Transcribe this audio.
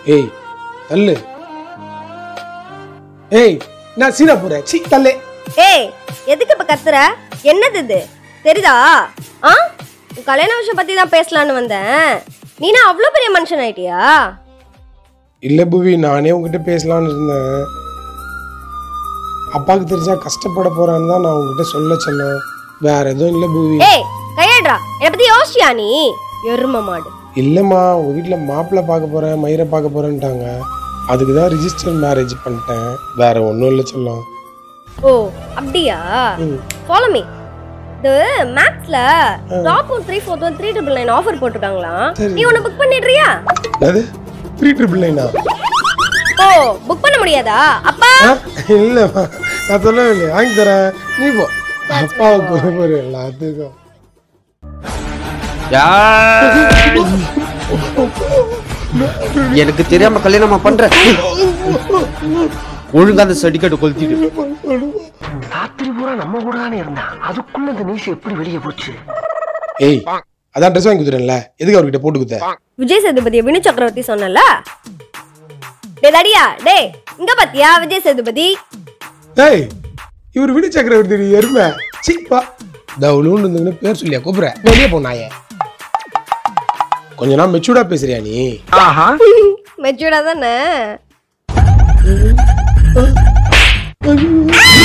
ஏய் தள்ளு ஏய் நான் சீனா போறேன் சி தள்ளு ஏய் எதுக்கு இப்ப கத்துற என்னது இது தெரியுதா ஆ உன் கல்யாண விஷயம் பத்தி தான் பேசலான்னு வந்தேன் நீனா அவ்வளோ பெரிய மனுஷன் ஆயிட்டியா இல்லை புவி நானே உங்ககிட்ட பேசலாம்னு இருந்தேன் அப்பாவுக்கு தெரிஞ்சா கஷ்டப்பட போறான்னு தான் நான் உங்ககிட்ட சொல்ல சொன்னேன் வேற எதுவும் இல்லை புவி ஏய் கையேடுறா என்னை பத்தி யோசிச்சியா நீ எரும மாடு இல்லைம்மா உங்கள் வீட்டில் மாப்பிள்ளை பார்க்க போகிறேன் மயிரை பார்க்க போகிறேன்ட்டாங்க அதுக்கு தான் ரிஜிஸ்டர் மேரேஜ் பண்ணிட்டேன் வேற ஒன்றும் இல்லை சொல்லும் ஓ அப்படியா ம். ஃபாலோ மீ இது மேக்ஸ்ல top one three four one three triple nine offer போட்டிருக்காங்களாம் சரி. நீ ஒன்று புக் பண்ணிடுறியா அது த்ரீ ட்ரிபிள் நைனா ஓ புக் பண்ண முடியாதா அப்பா இல்லைம்மா நான் சொல்லவே இல்லையா வாங்கி தரேன் நீ போ அப்பாவுக்கு ஒரு ஒரு எல்லாத்துக்கும் எனக்கு தெரியாம கல்யாணமா பண்ற ஒழுங்கா அந்த சர்டிஃபிகேட் கொளுத்திட்டு ராத்திரி பூரா நம்ம கூட தானே இருந்தான் அதுக்குள்ள இந்த நியூஸ் எப்படி வெளியே போச்சு ஏய் அதான் ட்ரெஸ் வாங்கி கொடுத்துறேன்ல எதுக்கு அவர்கிட்ட போட்டு கொடுத்த விஜய் சேதுபதி வினு சக்கரவர்த்தி சொன்னல டே தடியா டே இங்க பாத்தியா விஜய் சேதுபதி ஏய் இவர் விடு சக்கரவர்த்தி எருமை சீப்பா தவுளுன்னு இருந்துங்கன்னு பேர் சொல்லியா கூப்பிடுற வெளியே போனாயே கொஞ்ச நாள் மெச்சூர்டா பேசுறியா நீ ஆஹா மெச்சூர்டா தானே